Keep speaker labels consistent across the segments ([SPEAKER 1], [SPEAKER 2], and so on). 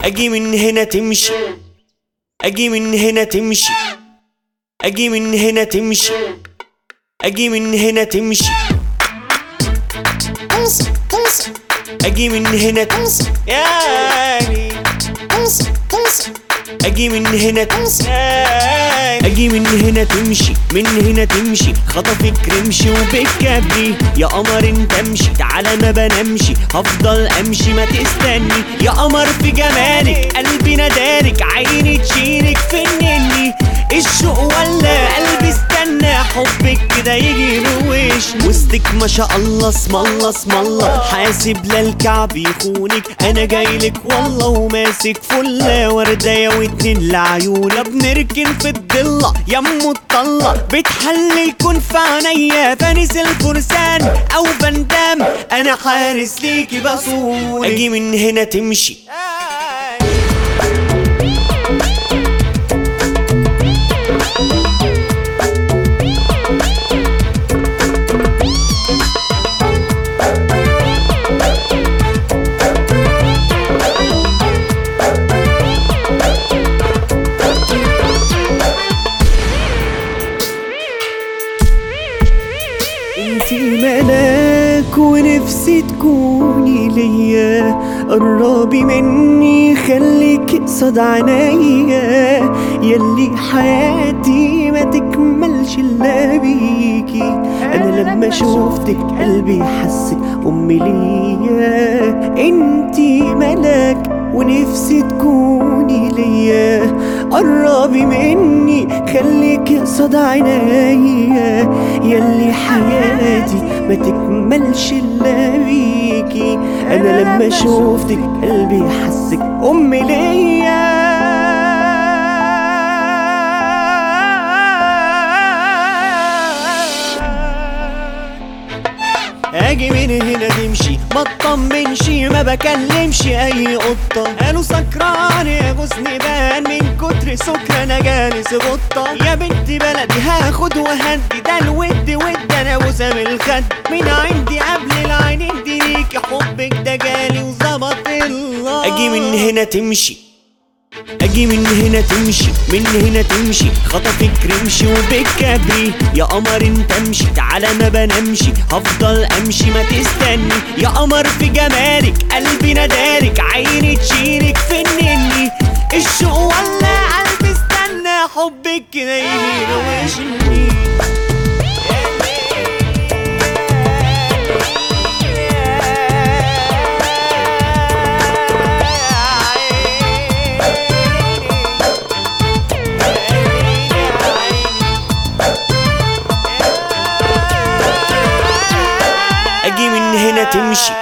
[SPEAKER 1] اجي من هنا تمشي اجي من هنا تمشي اجي من هنا تمشي اجي من هنا تمشي
[SPEAKER 2] امشي امشي
[SPEAKER 1] اجي من هنا تمشي يعني
[SPEAKER 2] امشي امشي
[SPEAKER 1] اجي من هنا
[SPEAKER 2] امشي
[SPEAKER 1] اجي من هنا تمشي من هنا تمشي خطفك رمشي وبالكبري يا قمر انت امشي تعالى ما بنمشي هفضل امشي ما تستني يا قمر في جمالك قلبي نادالك عيني تشيلك فنني الشوق ولا قلبي استنى حبك كده يجي بوش وسطك ما شاء الله اسم الله اسم الله حاسب لا الكعب يخونك انا جايلك والله وماسك فله ورديه واتنين لعيونه بنركن في الضله يمو الطله بتحلي يكون في عينيا فانس الفرسان او بندام انا حارس ليكي بصون اجي من هنا تمشي انتي ملاك ونفسي تكوني ليا قربي مني خليك قصاد عينيا يلي حياتي ما تكملش الا بيكي انا لما شوفتك قلبي حسك امي ليا انتي ملاك ونفسي تكوني ليا قربي مني خليك قصاد عينيا يلي حياتي ما تكملش الا بيكي انا لما شوفتك قلبي حسك امي ليا اجي من هنا تمشي ما تطمنش ما بكلمش اي قطة قالوا سكران يا غصن بان من كتر سكر انا جالس غطة يا بنت بلدي هاخد وهدي ده الود ود انا وسام الخد من عندي قبل العين دي ليكي حبك ده جالي وظبط الله اجي من هنا تمشي اجي من هنا تمشي من هنا تمشي خطفك رمشي وبالكبري يا قمر انت امشي تعالى ما بنمشي هفضل امشي ما تستني يا قمر في جمالك قلبي نادالك عيني تشيلك فنني الشوق ولا قلبي استنى حبك كده يجي ويشني اجي من هنا تمشي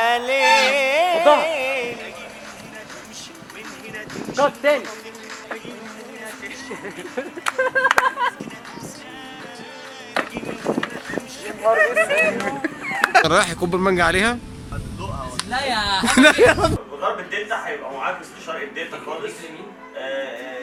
[SPEAKER 3] شوط تاني
[SPEAKER 4] رايح يكب المانجا عليها
[SPEAKER 3] لا يا
[SPEAKER 5] وضرب الدلتا هيبقى معاك استشاري الدلتا خالص آه، آه،